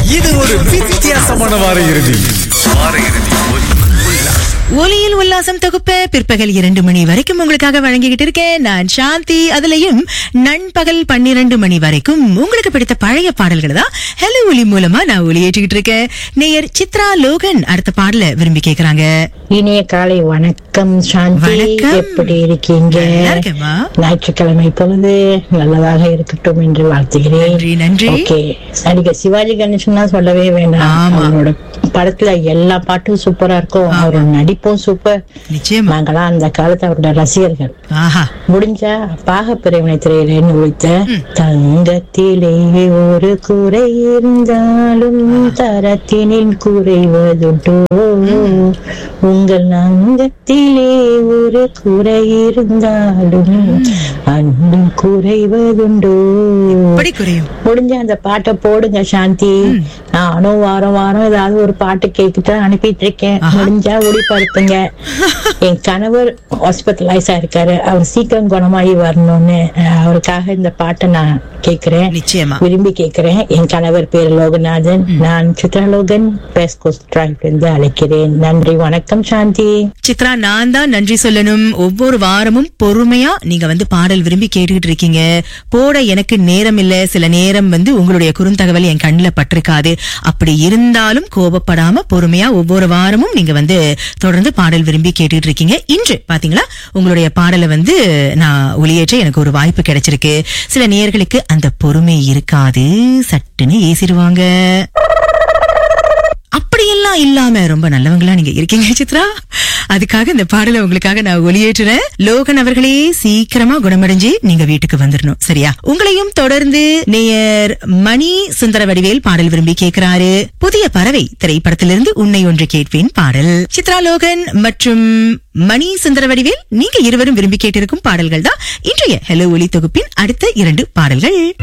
இது ஒரு வித்தியாசமான வார இறுதி வார இறுதி ஒலியில் உல்லாசம் தொகுப்ப பிற்பகல் இரண்டு மணி வரைக்கும் உங்களுக்காக வழங்கிக்கிட்டு இருக்கேன் நான் சாந்தி அதுலயும் நண்பகல் பன்னிரண்டு மணி வரைக்கும் உங்களுக்கு பிடித்த பழைய பாடல்களை தான் ஹலோ ஒலி மூலமா நான் ஒலியேற்றிக்கிட்டு இருக்கேன் நேயர் சித்ரா லோகன் அடுத்த பாடல விரும்பி கேக்குறாங்க இனிய காலை வணக்கம் சாந்தி வணக்கம். எப்படி இருக்கீங்க நல்லா இருக்கேம்மா. ஞாயிற்றுக்கிழமை பொழுது நல்லதாக இருக்கட்டும் என்று வாழ்த்துகிறேன் நன்றி, நன்றி. ஓகே நடிகர் சிவாஜி கணேசன் தான் சொல்லவே வேண்டாம் ஆமா. அவரோட படத்துல எல்லா பாட்டும் சூப்பரா இருக்கும் அவரோட நடிப்பும் சூப்பர் நிச்சயமா நாங்களாம் அந்த காலத்து அவரோட ரசிகர்கள் ஆஹா முடிஞ்சா பாகப்பிரிவினை திரையிலேன்னு ஒழித்த தங்கத்திலே ஒரு குறை இருந்தாலும் தரத்தினில் குறைவதுண்டோ உங்கள் அங்கத்திலே ஒரு குறை இருந்தாலும் அன்பும் குறைவதுண்டோ படி குறையும் முடிஞ்ச அந்த பாட்டை போடுங்க சாந்தி நானும் வாரம் வாரம் ஏதாவது ஒரு பாட்டு கேட்டுட்டு அனுப்பிட்டு இருக்கேன் முடிஞ்சா ஒளிபரப்புங்க என் கணவர் ஹாஸ்பிட்டலைஸ் ஆயிருக்காரு அவர் சீக்கிரம் குணமாகி வரணும்னு அஹ், அவருக்காக இந்த பாட்டை நான் கேக்குறேன் நிச்சயமா விரும்பி கேக்குறேன் என் கணவர் பேர் லோகநாதன் நான் சித்ரலோகன் பேஸ்கோஸ் டிரைவ்ல இருந்து அழைக்கிறேன் நன்றி வணக்கம் சாந்தி சித்ரா நான் தான் நன்றி சொல்லணும் ஒவ்வொரு வாரமும் பொறுமையா நீங்க வந்து பாடல் விரும்பி கேட்டுக்கிட்டு இருக்கீங்க போட எனக்கு நேரம் இல்ல சில நேரம் வந்து உங்களுடைய குறுந்தகவல் என் கண்ணுல பட்டிருக்காது அப்படி இருந்தாலும் கோபப்படாம பொறுமையா ஒவ்வொரு வாரமும் நீங்க வந்து தொடர்ந்து பாடல் விரும்பி கேட்டுட்டு இருக்கீங்க இன்று பாத்தீங்களா உங்களுடைய பாடலை வந்து நான் ஒளியேற்ற எனக்கு ஒரு வாய்ப்பு கிடைச்சிருக்கு சில நேயர்களுக்கு அந்த பொறுமை இருக்காது சட்டுன்னு ஏசிடுவாங்க அப்படியெல்லாம் இல்லாம ரொம்ப நல்லவங்களா நீங்க இருக்கீங்க சித்ரா அதுக்காக இந்த பாடலை உங்களுக்காக நான் ஒளியேற்றுறேன் லோகன் அவர்களே சீக்கிரமா குணமடைஞ்சு நீங்க வீட்டுக்கு வந்துடணும் சரியா உங்களையும் தொடர்ந்து நேயர் மணி சுந்தர வடிவேல் பாடல் விரும்பி கேட்கிறாரு புதிய பறவை திரைப்படத்திலிருந்து உன்னை ஒன்று கேட்பேன் பாடல் சித்ரா லோகன் மற்றும் மணி சுந்தர வடிவேல் நீங்க இருவரும் விரும்பி கேட்டிருக்கும் பாடல்கள் தான் இன்றைய ஹலோ ஒலி தொகுப்பின் அடுத்த இரண்டு பாடல்கள்